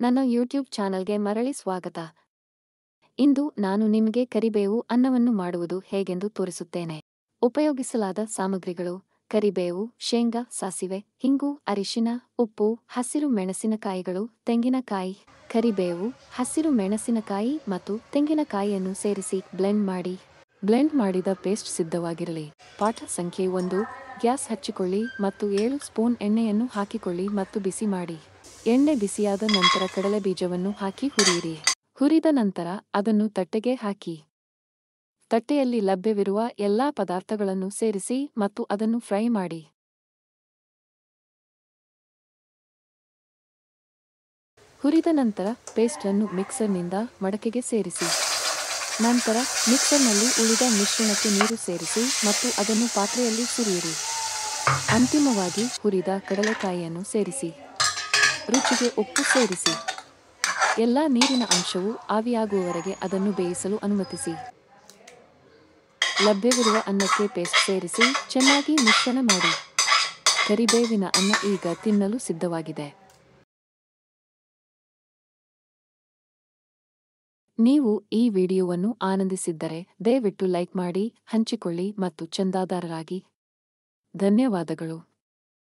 ನನ್ನ ಯೂಟ್ಯೂಬ್ ಚಾನಲ್ಗೆ ಮರಳಿ ಸ್ವಾಗತ ಇಂದು ನಾನು ನಿಮಗೆ ಕರಿಬೇವು ಅನ್ನವನ್ನು ಮಾಡುವುದು ಹೇಗೆಂದು ತೋರಿಸುತ್ತೇನೆ ಉಪಯೋಗಿಸಲಾದ ಸಾಮಗ್ರಿಗಳು ಕರಿಬೇವು ಶೇಂಗಾ ಸಾಸಿವೆ ಹಿಂಗು ಅರಿಶಿನ ಉಪ್ಪು ಹಸಿರು ಮೆಣಸಿನಕಾಯಿಗಳು ತೆಂಗಿನಕಾಯಿ ಕರಿಬೇವು ಹಸಿರು ಮೆಣಸಿನಕಾಯಿ ಮತ್ತು ತೆಂಗಿನಕಾಯಿಯನ್ನು ಸೇರಿಸಿ ಬ್ಲೆಂಡ್ ಮಾಡಿ ಬ್ಲೆಂಡ್ ಮಾಡಿದ ಪೇಸ್ಟ್ ಸಿದ್ಧವಾಗಿರಲಿ ಪಾಠ ಸಂಖ್ಯೆ ಒಂದು ಗ್ಯಾಸ್ ಹಚ್ಚಿಕೊಳ್ಳಿ ಮತ್ತು ಏಳು ಸ್ಪೂನ್ ಎಣ್ಣೆಯನ್ನು ಹಾಕಿಕೊಳ್ಳಿ ಮತ್ತು ಬಿಸಿ ಮಾಡಿ ಎಣ್ಣೆ ಬಿಸಿಯಾದ ನಂತರ ಕಡಲೆ ಬೀಜವನ್ನು ಹಾಕಿ ಹುರಿಯಿರಿ ಹುರಿದ ನಂತರ ಅದನ್ನು ತಟ್ಟೆಗೆ ಹಾಕಿ ತಟ್ಟೆಯಲ್ಲಿ ಲಭ್ಯವಿರುವ ಎಲ್ಲಾ ಪದಾರ್ಥಗಳನ್ನು ಸೇರಿಸಿ ಮತ್ತು ಅದನ್ನು ಫ್ರೈ ಮಾಡಿ ಹುರಿದ ನಂತರ ಪೇಸ್ಟ್ ಅನ್ನು ಮಿಕ್ಸರ್ನಿಂದ ಮಡಕೆಗೆ ಸೇರಿಸಿ ನಂತರ ಮಿಕ್ಸರ್ನಲ್ಲಿ ಉಳಿದ ಮಿಶ್ರಣಕ್ಕೆ ನೀರು ಸೇರಿಸಿ ಮತ್ತು ಅದನ್ನು ಪಾತ್ರೆಯಲ್ಲಿ ಸುರಿಯಿರಿ ಅಂತಿಮವಾಗಿ ಹುರಿದ ಕಡಲೆಕಾಯಿಯನ್ನು ಸೇರಿಸಿ ರುಚಿಗೆ ಉಪ್ಪು ಸೇರಿಸಿ ಎಲ್ಲ ನೀರಿನ ಅಂಶವು ಆವಿಯಾಗುವವರೆಗೆ ಅದನ್ನು ಬೇಯಿಸಲು ಅನುಮತಿಸಿ ಲಭ್ಯವಿರುವ ಅನ್ನಕ್ಕೆ ಪೇಸ್ಟ್ ಸೇರಿಸಿ ಚೆನ್ನಾಗಿ ಮಿಶ್ರಣ ಮಾಡಿ ಕರಿಬೇವಿನ ಅನ್ನ ಈಗ ತಿನ್ನಲು ಸಿದ್ಧವಾಗಿದೆ ನೀವು ಈ ವಿಡಿಯೋವನ್ನು ಆನಂದಿಸಿದ್ದರೆ ದಯವಿಟ್ಟು ಲೈಕ್ ಮಾಡಿ ಹಂಚಿಕೊಳ್ಳಿ ಮತ್ತು ಚಂದಾದಾರರಾಗಿ ಧನ್ಯವಾದಗಳು